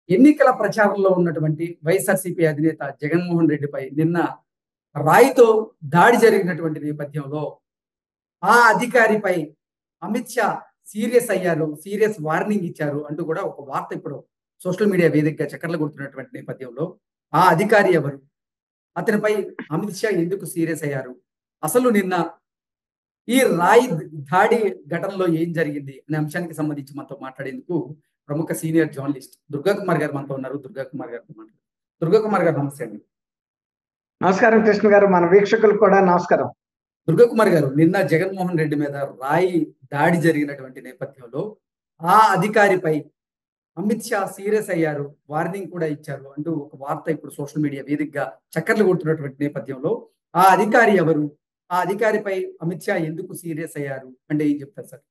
ఎన్నికల ప్రచారంలో ఉన్నటువంటి వైఎస్ఆర్సీపీ అధినేత జగన్మోహన్ రెడ్డిపై నిన్న రాయితో దాడి జరిగినటువంటి నేపథ్యంలో ఆ అధికారిపై అమిత్ షా సీరియస్ అయ్యారు సీరియస్ వార్నింగ్ ఇచ్చారు అంటూ కూడా ఒక వార్త ఇప్పుడు సోషల్ మీడియా వేదికగా చక్కర్లు కొడుతున్నటువంటి నేపథ్యంలో ఆ అధికారి ఎవరు అతనిపై అమిత్ షా ఎందుకు సీరియస్ అయ్యారు అసలు నిన్న ఈ రాయి దాడి ఘటనలో ఏం జరిగింది అనే అంశానికి సంబంధించి మనతో మాట్లాడేందుకు ప్రముఖ సీనియర్ జర్నలిస్ట్ దుర్గా కుమార్ గారు మనతో ఉన్నారు దుర్గా కుమార్ గారితో మాట్లాడు దుర్గా కుమార్ గారు నమస్తే అండి నమస్కారం కృష్ణ గారు మన వీక్షకులకు కూడా నమస్కారం దుర్గా కుమార్ గారు నిన్న జగన్మోహన్ రెడ్డి మీద రాయి దాడి జరిగినటువంటి నేపథ్యంలో ఆ అధికారిపై అమిత్ షా సీరియస్ అయ్యారు వార్నింగ్ కూడా ఇచ్చారు అంటూ ఒక వార్త ఇప్పుడు సోషల్ మీడియా వేదికగా చక్కర్లు కొడుతున్నటువంటి నేపథ్యంలో ఆ అధికారి ఎవరు ఆ అధికారిపై అమిత్ షా ఎందుకు సీరియస్ అయ్యారు అంటే ఏం చెప్తారు సార్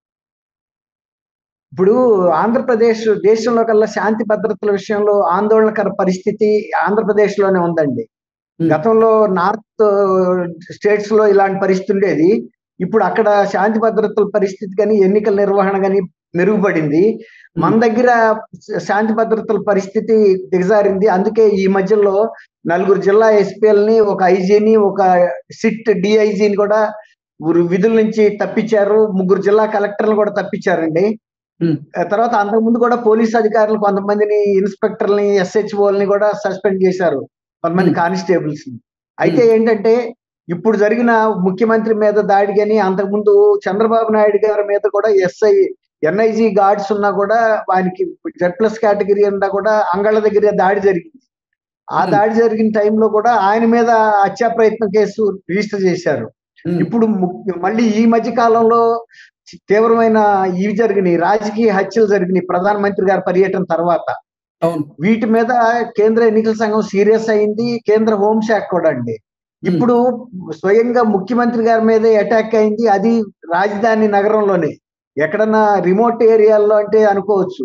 ఇప్పుడు ఆంధ్రప్రదేశ్ దేశంలో కల్లా శాంతి భద్రతల విషయంలో ఆందోళనకర పరిస్థితి ఆంధ్రప్రదేశ్ లోనే ఉందండి గతంలో నార్త్ స్టేట్స్ లో ఇలాంటి పరిస్థితి ఉండేది ఇప్పుడు అక్కడ శాంతి భద్రతల పరిస్థితి కానీ ఎన్నికల నిర్వహణ కానీ మెరుగుపడింది మన దగ్గర శాంతి భద్రతల పరిస్థితి దిగజారింది అందుకే ఈ మధ్యలో నలుగురు జిల్లా ఎస్పీఎల్ని ఒక ఐజీని ఒక సిట్ డిఐజీని కూడా విధుల నుంచి తప్పించారు ముగ్గురు జిల్లా కలెక్టర్లు కూడా తప్పించారండి తర్వాత అంతకుముందు కూడా పోలీస్ అధికారులు కొంతమందిని ఇన్స్పెక్టర్ని ఎస్హెచ్ఓల్ని కూడా సస్పెండ్ చేశారు కొంతమంది కానిస్టేబుల్స్ ని అయితే ఏంటంటే ఇప్పుడు జరిగిన ముఖ్యమంత్రి మీద దాడి కానీ అంతకుముందు చంద్రబాబు నాయుడు గారి మీద కూడా ఎస్ఐ ఎన్ఐజీ గార్డ్స్ ఉన్నా కూడా ఆయనకి జెడ్ ప్లస్ కేటగిరీ ఉన్నా కూడా అంగళ్ళ దగ్గర దాడి జరిగింది ఆ దాడి జరిగిన టైంలో కూడా ఆయన మీద హత్యా ప్రయత్నం కేసు రిజిస్టర్ చేశారు ఇప్పుడు మళ్ళీ ఈ మధ్య కాలంలో తీవ్రమైన ఇవి జరిగినాయి రాజకీయ హత్యలు జరిగినాయి ప్రధానమంత్రి గారి పర్యటన తర్వాత వీటి మీద కేంద్ర ఎన్నికల సంఘం సీరియస్ అయింది కేంద్ర హోంశాఖ కూడా అండి ఇప్పుడు స్వయంగా ముఖ్యమంత్రి గారి మీదే అటాక్ అయింది అది రాజధాని నగరంలోనే ఎక్కడన్నా రిమోట్ ఏరియాల్లో అంటే అనుకోవచ్చు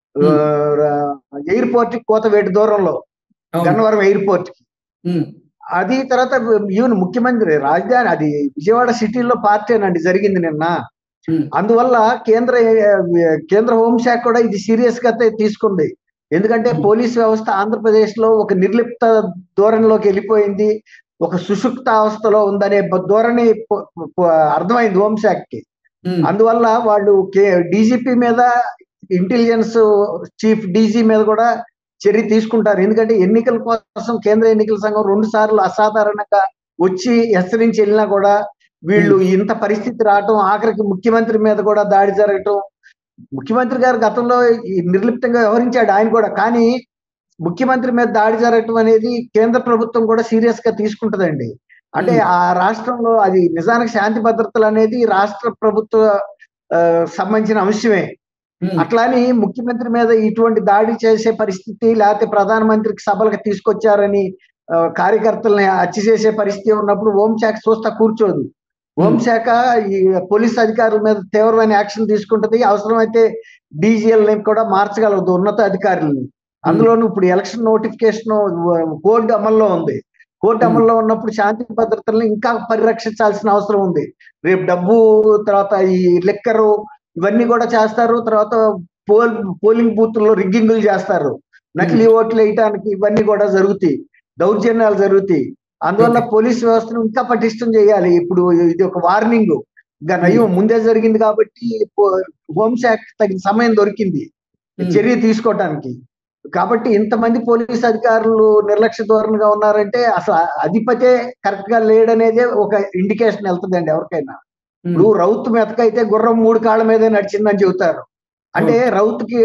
ఎయిర్పోర్ట్ కి కోతవేటి దూరంలో గన్నవరం ఎయిర్పోర్ట్ కి అది తర్వాత ఈవెన్ ముఖ్యమంత్రి రాజధాని అది విజయవాడ సిటీలో పార్టీనండి జరిగింది నిన్న అందువల్ల కేంద్ర కేంద్ర హోంశాఖ కూడా ఇది సీరియస్ గా తీసుకుంది ఎందుకంటే పోలీస్ వ్యవస్థ ఆంధ్రప్రదేశ్ లో ఒక నిర్లిప్త ధోరణిలోకి వెళ్ళిపోయింది ఒక సుషుప్త అవస్థలో ఉందనే ధోరణి అర్థమైంది హోంశాఖకి అందువల్ల వాళ్ళు డీజీపీ మీద ఇంటెలిజెన్స్ చీఫ్ డీజీ మీద కూడా చర్య తీసుకుంటారు ఎందుకంటే ఎన్నికల కోసం కేంద్ర ఎన్నికల సంఘం రెండు సార్లు అసాధారణంగా వచ్చి హెచ్చరించి వెళ్ళినా కూడా వీళ్ళు ఇంత పరిస్థితి రావటం ఆఖరికి ముఖ్యమంత్రి మీద కూడా దాడి జరగటం ముఖ్యమంత్రి గారు గతంలో నిర్లిప్తంగా వ్యవహరించాడు ఆయన కూడా కానీ ముఖ్యమంత్రి మీద దాడి జరగటం అనేది కేంద్ర ప్రభుత్వం కూడా సీరియస్ గా తీసుకుంటదండి అంటే ఆ రాష్ట్రంలో అది నిజానికి శాంతి భద్రతలు అనేది రాష్ట్ర ప్రభుత్వ సంబంధించిన అంశమే అట్లాని ముఖ్యమంత్రి మీద ఇటువంటి దాడి చేసే పరిస్థితి లేకపోతే ప్రధానమంత్రికి సభలకు తీసుకొచ్చారని కార్యకర్తల్ని హత్య చేసే పరిస్థితి ఉన్నప్పుడు హోంశాఖ చూస్తా కూర్చోదు హోంశాఖ ఈ పోలీస్ అధికారుల మీద తీవ్రమైన యాక్షన్ తీసుకుంటది అవసరమైతే డీజీఎల్ని కూడా మార్చగలదు ఉన్నత అధికారులని అందులోనూ ఇప్పుడు ఎలక్షన్ నోటిఫికేషన్ కోర్టు అమల్లో ఉంది కోర్టు అమల్లో ఉన్నప్పుడు శాంతి భద్రతలను ఇంకా పరిరక్షించాల్సిన అవసరం ఉంది రేపు డబ్బు తర్వాత ఈ లెక్కరు ఇవన్నీ కూడా చేస్తారు తర్వాత పోల్ పోలింగ్ బూత్ల్లో రిగ్గింగులు చేస్తారు నకిలీ ఓట్లు వేయటానికి ఇవన్నీ కూడా జరుగుతాయి దౌర్జన్యాలు జరుగుతాయి అందువల్ల పోలీస్ వ్యవస్థను ఇంకా పటిష్టం చేయాలి ఇప్పుడు ఇది ఒక వార్నింగ్ నయం ముందే జరిగింది కాబట్టి హోంశాఖ తగిన సమయం దొరికింది చర్య తీసుకోవటానికి కాబట్టి ఇంతమంది పోలీస్ అధికారులు నిర్లక్ష్య ధోరణిగా ఉన్నారంటే అసలు అధిపతే కరెక్ట్ గా లేడనేదే ఒక ఇండికేషన్ వెళ్తుందండి ఎవరికైనా ఇప్పుడు రౌత్ మెతకైతే గుర్రం మూడు కాళ్ళ మీదే నడిచిందని చెబుతారు అంటే రౌత్ కి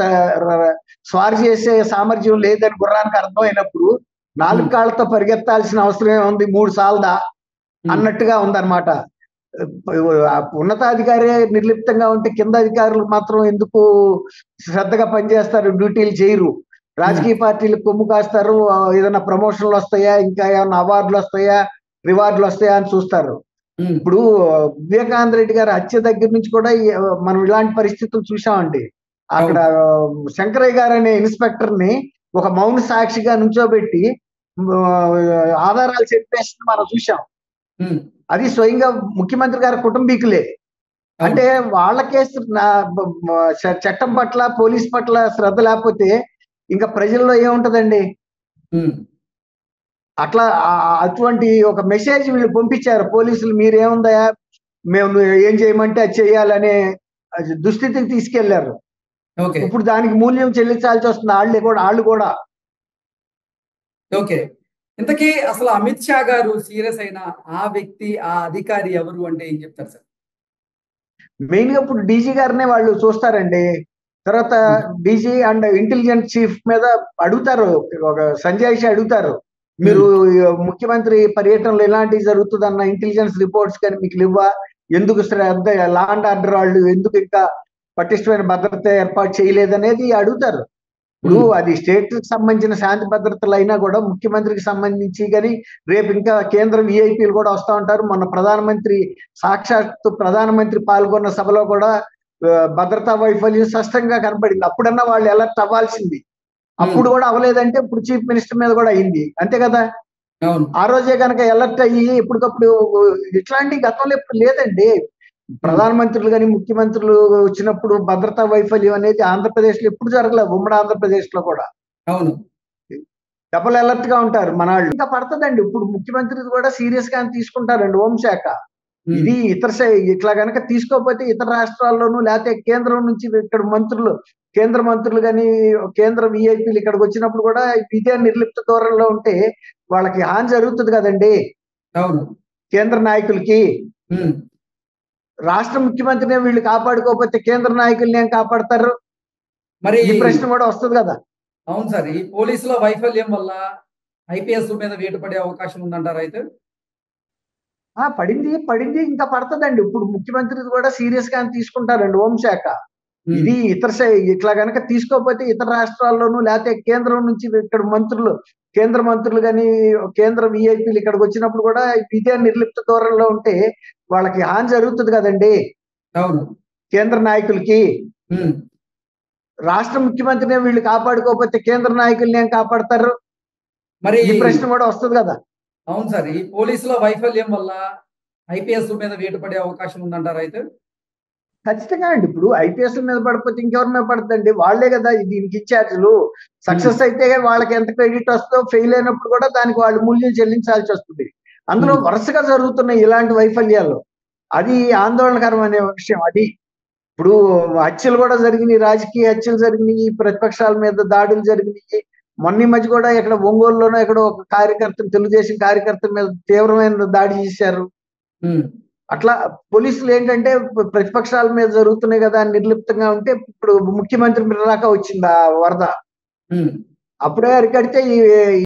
స్వారీ చేసే సామర్థ్యం లేదని గుర్రానికి అర్థమైనప్పుడు నాలుగు కాళ్ళతో పరిగెత్తాల్సిన అవసరం ఉంది మూడు సార్లదా అన్నట్టుగా ఉందన్నమాట ఉన్నతాధికారే నిర్లిప్తంగా ఉంటే కింద అధికారులు మాత్రం ఎందుకు శ్రద్ధగా పనిచేస్తారు డ్యూటీలు చేయరు రాజకీయ పార్టీలు కొమ్ము కాస్తారు ఏదైనా ప్రమోషన్లు వస్తాయా ఇంకా ఏమైనా అవార్డులు వస్తాయా రివార్డులు వస్తాయా అని చూస్తారు ఇప్పుడు వివేకానంద రెడ్డి గారి హత్య దగ్గర నుంచి కూడా మనం ఇలాంటి పరిస్థితులు చూసామండి అక్కడ శంకరయ్య గారు అనే ఇన్స్పెక్టర్ ని ఒక మౌన సాక్షిగా నుంచోబెట్టి ఆధారాలు చెప్పేసి మనం చూసాం అది స్వయంగా ముఖ్యమంత్రి గారి కుటుంబీకులే అంటే వాళ్ళకే చట్టం పట్ల పోలీస్ పట్ల శ్రద్ధ లేకపోతే ఇంకా ప్రజల్లో ఏముంటదండి ఉమ్, అట్లా ఆ- అటువంటి ఒక మెసేజ్ వీళ్ళు పంపించారు పోలీసులు మీరేముందా మేము నువ్వు ఏం చేయమంటే అది చేయాలనే అది దుస్థితికి తీసుకెళ్లారు ఓకే ఇప్పుడు దానికి మూల్యం చెల్లించాల్సి వస్తుంది వాళ్ళు కూడా వాళ్ళు కూడా ఓకే ఇంతకీ అసలు అమిత్ షా గారు సీరియస్ అయిన ఆ వ్యక్తి ఆ అధికారి ఎవరు అంటే ఏం చెప్తారు సార్ మెయిన్ గా ఇప్పుడు డీజీ గారినే వాళ్ళు చూస్తారండి తర్వాత డీజీ అండ్ ఇంటెలిజెన్స్ చీఫ్ మీద అడుగుతారు ఒక సంజయ్ షా అడుగుతారు మీరు ముఖ్యమంత్రి పర్యటనలో ఇలాంటివి జరుగుతుందన్న ఇంటెలిజెన్స్ రిపోర్ట్స్ కానీ మీకు ఇవ్వా ఎందుకు శ్రద్ధ లా అండ్ ఆర్డర్ వాళ్ళు ఎందుకు ఇంకా పటిష్టమైన భద్రత ఏర్పాటు చేయలేదనేది అడుగుతారు ఇప్పుడు Hmm. అది స్టేట్ కి సంబంధించిన శాంతి భద్రతలు అయినా కూడా ముఖ్యమంత్రికి సంబంధించి కానీ రేపు ఇంకా కేంద్ర విఐపీలు కూడా వస్తూ ఉంటారు మొన్న ప్రధానమంత్రి సాక్షాత్తు ప్రధానమంత్రి పాల్గొన్న సభలో కూడా ఆ, భద్రతా వైఫల్యం స్పష్టంగా కనపడింది అప్పుడన్నా వాళ్ళు అలర్ట్ అవ్వాల్సింది అప్పుడు కూడా అవ్వలేదంటే ఇప్పుడు చీఫ్ మినిస్టర్ మీద కూడా అయింది అంతే కదా అవును ఆ రోజే కనుక అలర్ట్ అయ్యి ఎప్పటికప్పుడు ఇట్లాంటి గతంలో ఎప్పుడు లేదండి ప్రధానమంత్రులు కానీ ముఖ్యమంత్రులు వచ్చినప్పుడు భద్రతా వైఫల్యం అనేది ఆంధ్రప్రదేశ్ లో ఎప్పుడు జరగలేదు ఉమ్మడి ఆంధ్రప్రదేశ్ లో కూడా అవును డబుల్ అలర్ట్ గా ఉంటారు మన వాళ్ళు ఇంకా పడుతుందండి ఇప్పుడు ముఖ్యమంత్రి కూడా సీరియస్ గా తీసుకుంటారండి హోంశాఖ ఉమ్, ఇది ఇతర సై- ఇట్లా గనక తీసుకోకపోతే ఇతర రాష్ట్రాల్లోనూ లేకపోతే కేంద్రం నుంచి ఇక్కడ మంత్రులు కేంద్ర మంత్రులు కానీ కేంద్ర విఐపీలు ఇక్కడికి వచ్చినప్పుడు కూడా ఇదే నిర్లిప్త దూరంలో ఉంటే వాళ్ళకి హాని జరుగుతుంది కదండి అవును కేంద్ర నాయకులకి ఉమ్, రాష్ట్ర ముఖ్యమంత్రిని వీళ్ళు కాపాడుకోకపోతే కేంద్ర నాయకుల్ని ఏం కాపాడతారు మరి ఈ ప్రశ్న కూడా వస్తుంది కదా అవును సార్ ఈ పోలీసుల వైఫల్యం వల్ల ఐపీఎస్ మీద వేటు పడే అవకాశం ఉందంటారా అయితే ఆ పడింది పడింది ఇంకా పడుతుందండి ఇప్పుడు ముఖ్యమంత్రి కూడా సీరియస్ గా తీసుకుంటారండి హోంశాఖ ఉమ్, ఇది ఇతర సై- ఇట్లా గనక తీసుకోకపోతే ఇతర రాష్ట్రాల్లోనూ లేకపోతే కేంద్రం నుంచి ఇక్కడ మంత్రులు కేంద్ర మంత్రులు కానీ కేంద్ర విఐపీలు ఇక్కడికి వచ్చినప్పుడు కూడా ఇదే నిర్లిప్త దూరంలో ఉంటే వాళ్ళకి హాని జరుగుతుంది కదండి అవును కేంద్ర నాయకులకి ఉమ్, రాష్ట్ర ముఖ్యమంత్రిని వీళ్ళు కాపాడుకోకపోతే కేంద్ర నాయకుల్ని ఏం కాపాడతారు మరి ఈ ప్రశ్న కూడా వస్తుంది కదా అవును సార్ ఈ పోలీసుల వైఫల్యం వల్ల ఐపీఎస్ మీద వేటు పడే అవకాశం ఉందంటారా అయితే ఖచ్చితంగా అండి ఇప్పుడు ఐపీఎస్ మీద పడిపోతే ఇంకెవరి మీద పడుతుందండి వాళ్ళే కదా దీనికి ఇన్ఛార్జీలు సక్సెస్ అయితే వాళ్ళకి ఎంత క్రెడిట్ వస్తుందో ఫెయిల్ అయినప్పుడు కూడా దానికి వాళ్ళు మూల్యం చెల్లించాల్సి వస్తుంది అందులో Hmm. వరుసగా జరుగుతున్నాయి ఇలాంటి వైఫల్యాలు అది ఆందోళనకరమైన విషయం అది ఇప్పుడు హత్యలు కూడా జరిగినాయి రాజకీయ హత్యలు జరిగినాయి ప్రతిపక్షాల మీద దాడులు జరిగినాయి మొన్న ఈ మధ్య కూడా ఇక్కడ ఒంగోలులోనో ఇక్కడ ఒక కార్యకర్త తెలుగుదేశం కార్యకర్త మీద తీవ్రమైన దాడి చేశారు ఉమ్, అట్లా పోలీసులు ఏంటంటే ప్రతిపక్షాల మీద జరుగుతున్నాయి కదా అని నిర్లిప్తంగా ఉంటే ఇప్పుడు ముఖ్యమంత్రి మీద దాకా వచ్చింది ఆ వరద ఉమ్. అప్పుడే అరికడితే ఈ